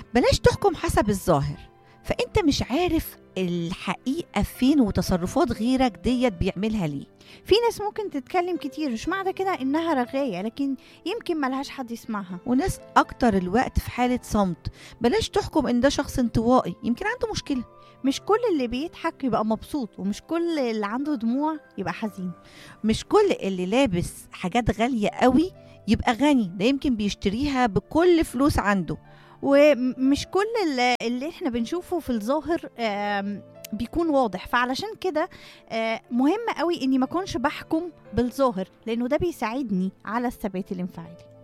بلاش تحكم حسب الظاهر فانت مش عارف الحقيقه فين وتصرفات غيرك ديت بيعملها ليه في ناس ممكن تتكلم كتير مش معنى كده انها رغايه لكن يمكن ملهاش حد يسمعها وناس اكتر الوقت في حاله صمت بلاش تحكم ان ده شخص انطوائي يمكن عنده مشكله مش كل اللي بيضحك يبقى مبسوط ومش كل اللي عنده دموع يبقى حزين مش كل اللي لابس حاجات غاليه قوي يبقى غني ده يمكن بيشتريها بكل فلوس عنده ومش كل اللي, اللي احنا بنشوفه في الظاهر آم، بيكون واضح فعلشان كده آه، مهم قوي اني ما اكونش بحكم بالظاهر لانه ده بيساعدني على الثبات الانفعالي